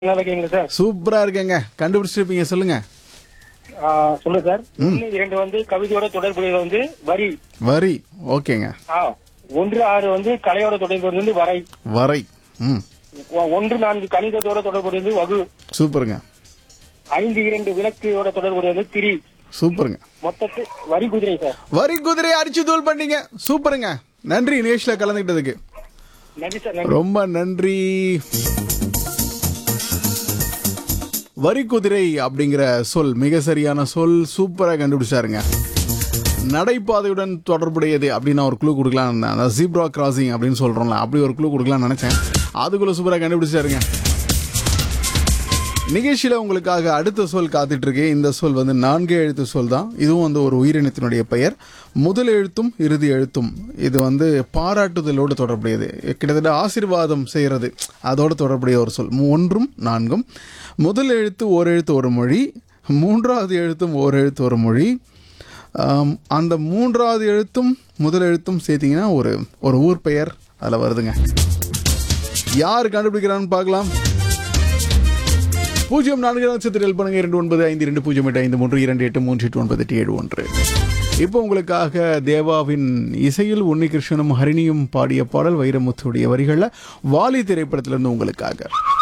நல்லா இருக்கீங்களா சார் சூப்பரா இருக்கேங்க கண்டுபிடிச்சிருப்பீங்க சொல்லுங்க ஆ, சொல்லுங்க சார் ஒன்னு இரண்டு வந்து கவிதையோட தொடர்புடையது வந்து வரி வரி ஓகேங்க ஆ, ஒன்று ஆறு வந்து கலையோட தொடர்புடையது வந்து வரை வரை ம் ஒ- ஒன்று நான்கு கணிதத்தோட தொடர்புடையது வகு சூப்பருங்க ஐந்து இரண்டு விளக்கையோட தொடர்புடையது திரி சூப்பருங்க மொத்தத்து வரி குதிரை சார் வரி குதிரை அடிச்சு தூள் பண்ணீங்க சூப்பருங்க நன்றி நிகழ்ச்சியில கலந்துக்கிட்டதுக்கு நன்றி சார் நன்றி ரொம்ப நன்றி வரி குதிரை அப்படிங்கிற சொல் மிக சரியான சொல் சூப்பரா கண்டுபிடிச்சாருங்க நடைபாதையுடன் தொடர்புடையது அப்படின்னு ஒரு க்ளூ கொடுக்கலாம் அந்த ஜீப்ரா கிராசிங் அப்படின்னு சொல்றோம்ல அப்படி ஒரு க்ளூ கொடுக்கலாம்னு நினைச்சேன் அதுக்குள்ள சூப்பரா கண்டுபிடிச்சாருங்க நிகழ்ச்சியில உங்களுக்காக அடுத்த சொல் காத்துட்டு இருக்கு இந்த சொல் வந்து நான்கு எழுத்து சொல் தான் இதுவும் வந்து ஒரு உயிரினத்தினுடைய பெயர் முதல் எழுத்தும் இறுதி எழுத்தும் இது வந்து பாராட்டுதலோடு தொடர்புடையது கிட்டத்தட்ட ஆசீர்வாதம் செய்யறது அதோடு தொடர்புடைய ஒரு சொல் மூ- ஒன்றும் நான்கும் முதல் எழுத்து ஓர் எழுத்து ஒரு மொழி மூன்றாவது எழுத்தும் ஓர் எழுத்து ஒரு மொழி ஆம், அந்த மூன்றாவது எழுத்தும் முதல் எழுத்தும் சேர்த்தீங்கன்னா ஒரு ஒரு ஊர் பெயர் அதில் வருதுங்க யார் கண்டுபிடிக்கிறான்னு பார்க்கலாம் பூஜ்ஜியம் நான்கு நட்சத்திரம் பண்ணுங்க இரண்டு ஒன்பது ஐந்து இரண்டு பூஜ்ஜியம் எட்டு ஐந்து மூன்று இரண்டு எட்டு மூன்று எட்டு ஒன்பது எட்டு ஏழு ஒன்று இப்போ உங்களுக்காக தேவாவின் இசையில் உன்னிகிருஷ்ணனும் ஹரிணியும் பாடிய பாடல் வைரமுத்துடைய வரிகளில் வாலி திரைப்படத்திலிருந்து உங்களுக்காக